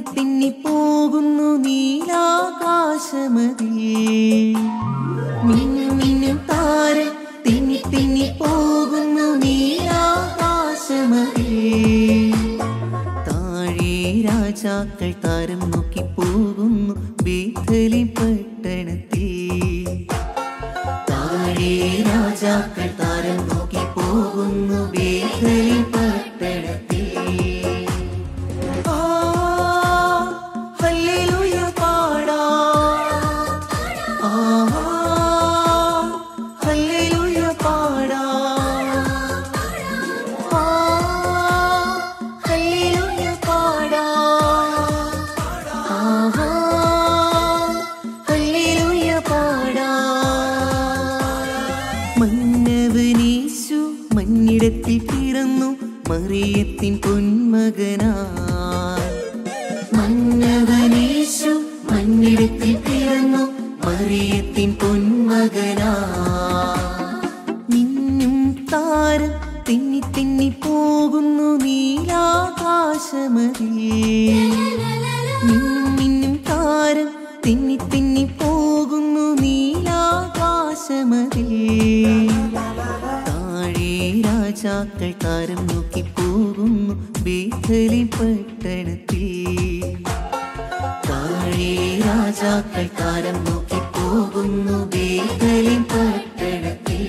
തെന്നി പോകുന്നു നീലാകാശമതി മിന്നു മിന്നും താരം തെന്നി തെന്നി പോകുന്നു നീലാകാശമതി താഴെ രാജാക്കൾ താരം നോക്കി പോകുന്നു ബേഥലി പട്ടണത്തിൽ താഴെ രാജാക്കൾ താരം നോക്കി പോകുന്നു ബേഥലി പട്ടണത്തിൽ ആ, ഹല്ലേലൂയ പാടാം. ആ, ഹല്ലേലൂയ പാടാം. ആ, ഹല്ലേലൂയ പാടാം. ആഹാ, ഹല്ലേലൂയ പാടാം. മന്നവനീശു മഞ്ഞിടത്തിൽ പിറന്നു മറിയത്തിൻ പൊന്മകനായി മന്നവനീശു മഞ്ഞിടത്തിൽ പിറന്നു മറിയത്തിൻ പൊന്മകനായി മിന്നും താരം തിന്നി തിന്നി പോകുന്നു നീലാകാശമതി മിന്നും മിന്നും താരം തിന്നി തിന്നി പോകുന്നു നീലാകാശമതി താഴെ രാജാക്കൾ താരം നോക്കി പോകുന്നു ബേഥലി പട്ടണത്തിൽ താഴെ രാജാക്കൾ താരം നോക്കി പോകുന്നു ബേഥലി പട്ടണത്തിൽ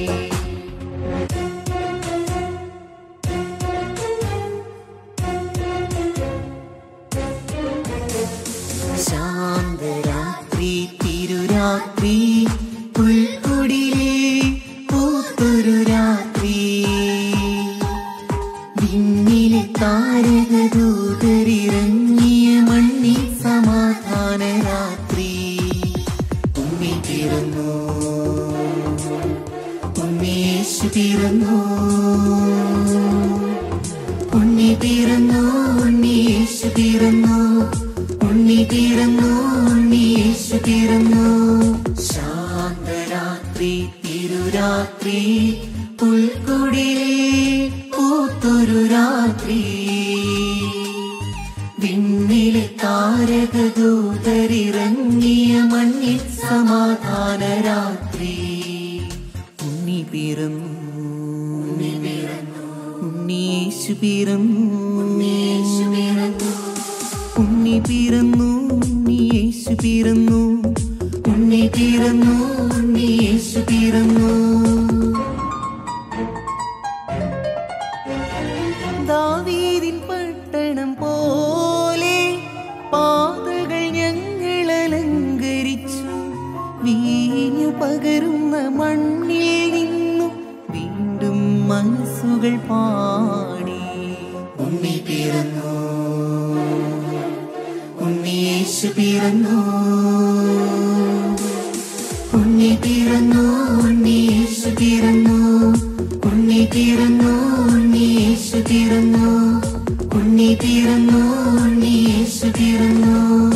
ശാന്തരാത്രി തിരുരാത്രി പുൽക്കുടിലേ പൂത്തൊരു രാത്രി വിണ്ണിലെ താരകദൂതരിറങ്ങിയ മണ്ണിൽ സമാധാന രാത്രി ഉണ്ണി പിറന്നു ഉണ്ണീശു പിറന്നു ഉണ്ണി പിറന്നു ഉണ്ണീശു പിറന്നു ഉണ്ണി പിറന്നു ഉണ്ണീശു പിറന്നു ശാന്തരാത്രി തിരുരാത്രി പുൽക്കുടിലേ പൂത്തൊരു രാത്രി വിണ്ണിലെ താരകദൂതരിറങ്ങിയ മണ്ണിൽ സമാധാന രാത്രി ഉണ്ണി പിറന്നു ഉണ്ണി പിറന്നു ഉണ്ണീശു പിറന്നു ഉണ്ണീശു പിറന്നു ഉണ്ണി പിറന്നു ഉണ്ണിയേശു പിറന്നു ഉണ്ണി പിറന്നു ഉണ്ണിയേശു പിറന്നു ദാവീദിൻ പട്ടണം പോലെ പാതകൾ ഞങ്ങൾ അലങ്കരിച്ചു വീഞ്ഞു പകരുന്ന മണ്ണിൽ നിന്നു വീണ്ടും മനസ്സുകൾ പാടി ഉണ്ണി പിറന്നു ഉണ്ണിയേശു പിറന്നു ഉണ്ണി പിറന്നു ഉണ്ണിയേശു പിറന്നു ഉണ്ണി പിറന്നു ഉണ്ണിയേശു പിറന്നു ഉണ്ണി പിറന്നു ഉണ്ണിയേശു പിറന്നു